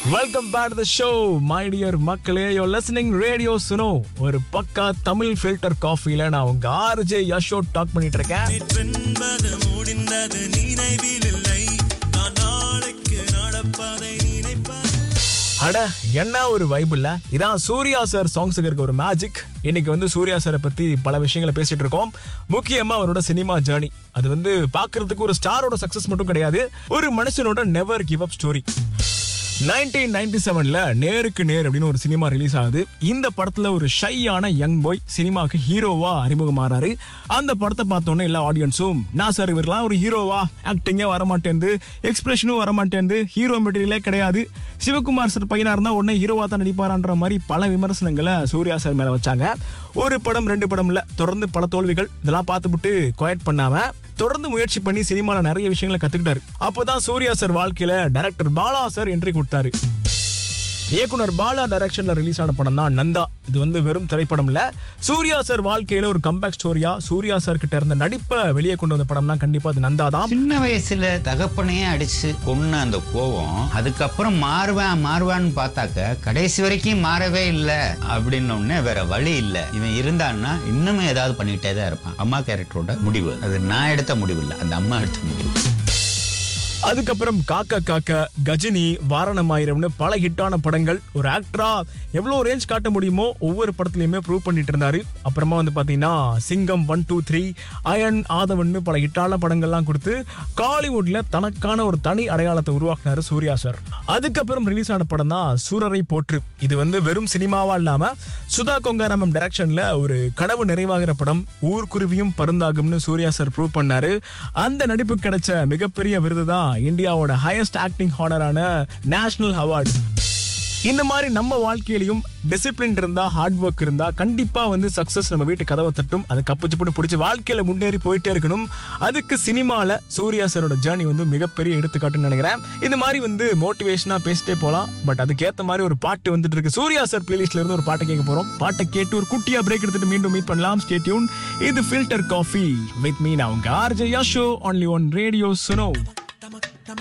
welcome back to show my dear மக்களே you listening radio சுனோ ஒரு பக்கா தமிழ் ஃபில்டர் காஃபில நான் உங்க ஆர்ஜே யஷோ டாக் பண்ணிட்டு இருக்கேன் நேற்றென்பது முடிந்தது நினைவில் இல்லை நான் நாளைக்கு நடப்பதை நினைப்பது அட என்ன ஒரு வைப் இல்ல இதான் சூர்யா சார் சாங்ஸுக்கு இருக்க ஒரு மேஜிக் இன்னைக்கு வந்து சூர்யா சாரை பத்தி பல விஷயங்களை பேசிட்டு இருக்கோம் முக்கியமா அவரோட சினிமா ஜேர்னி அது வந்து பாக்குறதுக்கு ஒரு ஸ்டாரோட சக்சஸ் மட்டும் கிடையாது ஒரு மனுஷனோட never give up story nineteen ninety செவன்ல நேருக்கு நேர் அப்படின்னு ஒரு சினிமா ரிலீஸ் ஆகுது இந்த படத்துல ஒரு ஷையான யங் பாய் சினிமாவுக்கு ஹீரோவா அறிமுகமாறாரு அந்த படத்தை பார்த்தோன்னே எல்லா ஆடியன்ஸும் நான் சார் இவரெல்லாம் ஒரு ஹீரோவா ஆக்டிங்கே வரமாட்டேந்து எக்ஸ்பிரஷனும் வரமாட்டேந்து ஹீரோ மெட்டீரியலே கிடையாது சிவகுமார் சார் பையனா இருந்தா உடனே ஹீரோவா தான் நடிப்பாரான்ற மாதிரி பல விமர்சனங்களை சூர்யா சார் மேல வச்சாங்க ஒரு படம் ரெண்டு படம் இல்ல தொடர்ந்து பல தோல்விகள் இதெல்லாம் பார்த்துவிட்டு குவாய்ட் பண்ணாம தொடர்ந்து முயற்சி பண்ணி சினிமால நிறைய விஷயங்களை கத்துக்கிட்டாரு அப்போதான் சூர்யா சார் வாழ்க்கையில டைரக்டர் பாலா சார் என்ட்ரி கொடுத்தாரு இயக்குனர் பாலா டைரக்ஷன்ல ரிலீஸ் ஆன படம் தான் நந்தா இது வந்து வெறும் திரைப்படம் இல்ல சூர்யா சார் வாழ்க்கையில ஒரு கம்பேக் ஸ்டோரியா சூர்யா சார் கிட்ட இருந்த நடிப்பை வெளியே கொண்டு வந்த படம்னா கண்டிப்பா அது நந்தா தான் சின்ன வயசுல தகப்பனையே அடிச்சு கொன்ன அந்த கோவம் அதுக்கப்புறம் மாறுவேன் மாறுவான்னு பார்த்தாக்க கடைசி வரைக்கும் மாறவே இல்லை அப்படின்னு உடனே வேற வழி இல்லை இவன் இருந்தான்னா இன்னுமே ஏதாவது பண்ணிக்கிட்டே தான் இருப்பான் அம்மா கேரக்டரோட முடிவு அது நான் எடுத்த முடிவு இல்லை அந்த அம்மா எடுத்த முடிவு அதுக்கப்புறம் காக்கா காக்கா கஜினி வாரணமாயிரம்னு பல ஹிட்டான படங்கள் ஒரு ஆக்டரா எவ்வளவு ரேஞ்ச் காட்ட முடியுமோ ஒவ்வொரு படத்துலயுமே ப்ரூவ் பண்ணிட்டு இருந்தாரு அப்புறமா வந்து பாத்தீங்கன்னா Singam one two three Ayan Aadhavan பல ஹிட்டான படங்கள்லாம் கொடுத்து காலிவுட்ல தனக்கான ஒரு தனி அடையாளத்தை உருவாக்குனாரு சூர்யா சார் அதுக்கப்புறம் ரிலீஸ் ஆன படம் தான் சூரரை போற்று இது வந்து வெறும் சினிமாவா இல்லாம சுதா கொங்காராமம் டைரக்ஷன்ல ஒரு கனவு நிறைவாகிற படம் ஊர்க்குருவியும் பருந்தாகும்னு சூர்யா சார் ப்ரூவ் பண்ணாரு அந்த நடிப்பு கிடைச்ச மிகப்பெரிய விருது தான் இந்தியாவோட ஹையஸ்ட் ஆக்டிங் ஹானரான நேஷனல் அவார்டு இந்த மாதிரி நம்ம வாழ்க்கையிலையும் டிசிப்ளின் இருந்தா ஹார்ட் ஒர்க் இருந்தா கண்டிப்பா வந்து சக்சஸ் நம்ம வீட்டு கதவை தட்டும் அது கப்பு சிப்புன்னு பிடிச்சி வாழ்க்கையில முன்னேறி போயிட்டே இருக்கணும் அதுக்கு சினிமால சூர்யா சாரோட ஜேர்னி வந்து மிகப்பெரிய எடுத்துக்காட்டுன்னு நினைக்கிறேன் இந்த மாதிரி வந்து மோட்டிவேஷனா பேசிட்டே போலாம் பட் அதுக்கேத்த மாதிரி ஒரு பாட்டு வந்துட்டு இருக்கு சூர்யா சார் பிளேலிஸ்ட்ல இருந்து ஒரு பாட்டை கேட்க போறோம் பாட்டை கேட்டு ஒரு குட்டியா பிரேக் எடுத்துட்டு மீண்டும் மீட் பண்ணலாம் ஸ்டே டியூன் இது ஃபில்டர் காஃபி வித் மீ நான் உங்க RJ Yasho only one radio சுனோ